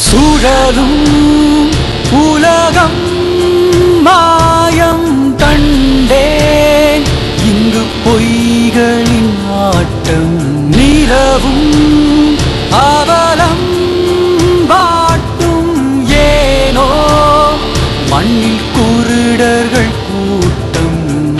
சுழலும் உலகம் மாயம் கண்டேன் இங்கு பொய்களின் ஆட்டம் நிலவும் அவலம் வாட்டும் ஏனோ மண்ணில் குருடர்கள் கூட்டம்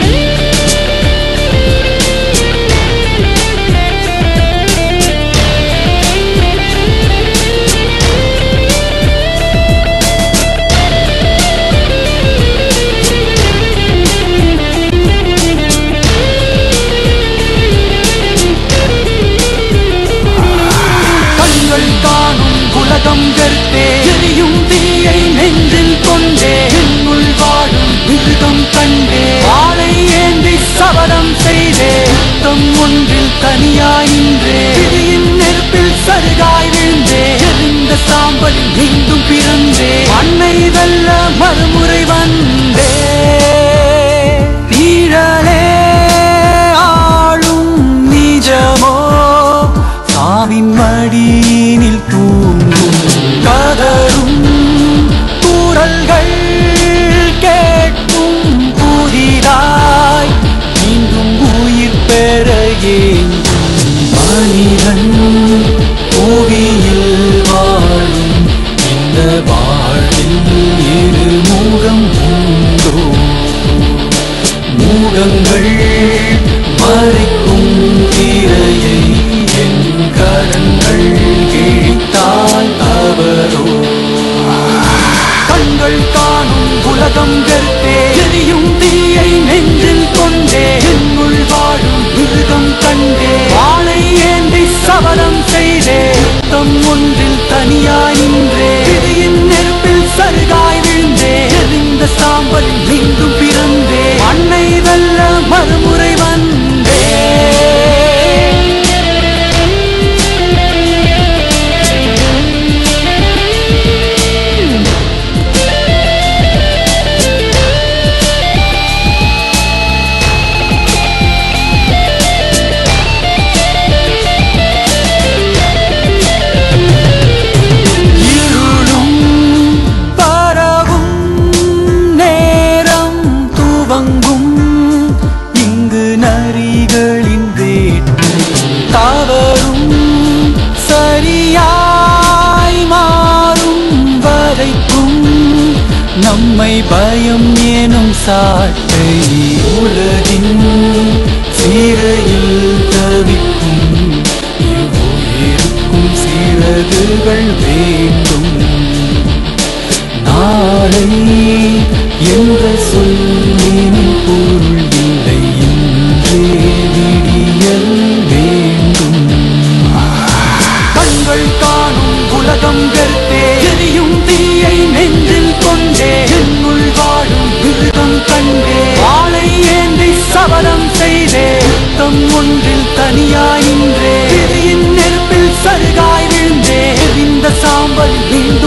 கண்கள் காணும் உலகம் வெறுத்தே எரியும் தீயை நெஞ்சில் கொண்டே என்னுள் வாழும் மிருகம் கண்டே வாளை ஏந்தி சபதம் செய்தே யுத்தம் ஒன்றில் தனியாய் நின்றே விதியின் நெருப்பில் சருகாய் விழுந்தே எரிந்த சாம்பலில் மீண்டும் பிறந்தே மண்ணை வெல்ல மறுமுறை வந்தே நீழலே ஆளும் நிஜமோ சாவின் மடியினில் தூங்கும் கதரும் குரல்கள் கேட்கும் புதிதாய் மீண்டும் உயிர் பெற ஏங்கும் மனிதன் புவியில் வாழும் இந்த வாழ்வில் இரு முகம் உண்டோ மூகங்கள் மறைக்கும் திரையை என் கரங்கள் கிழித்தால் அவரோ கண்கள் காணும் உலகம் வெறுத்தே எரியும் தீயை நெஞ்சில் கொண்டே என்னுள் வாழும் மிருகம் கண்டே வாளை ஏந்தி சபதம் செய்தே யுத்தம் ஒன்றில் தனியாய் நின்றே விதியின் நெருப்பில் சருகாய் விழுந்தே எரிந்த சாம்பலில் மீண்டும் பிறந்தே மண்ணை வெல்ல மறுமுறை வந்தே இருளும் பரவும் நேரம் துவங்கும் இங்கு நரிகளின் வேட்டு தவறும் சரியாய் மாறும் வரைக்கும் நம்மை பயம் எனும் சாட்டை உலகின் சீரையில் தவிக்கும் இவ்வுயிருக்கும் சிறகுகள் வேண்டும் நாளை என்ற சொல்லின் பொருள் இல்லை இன்றே விடியல் வேண்டும் கண்கள் காணும் உலகம் வெறுத்தே எரியும் தீயை நெஞ்சில் கொண்டே என்னுள் வாழும் மிருகம் கண்டே வாளை ஏந்தி சபதம் செய்தே யுத்தம் ஒன்றில் தனியாய் நின்றே விதியின் நெருப்பில் சருகாய் விழுந்தே இந்த சாம்பல் மீண்டும்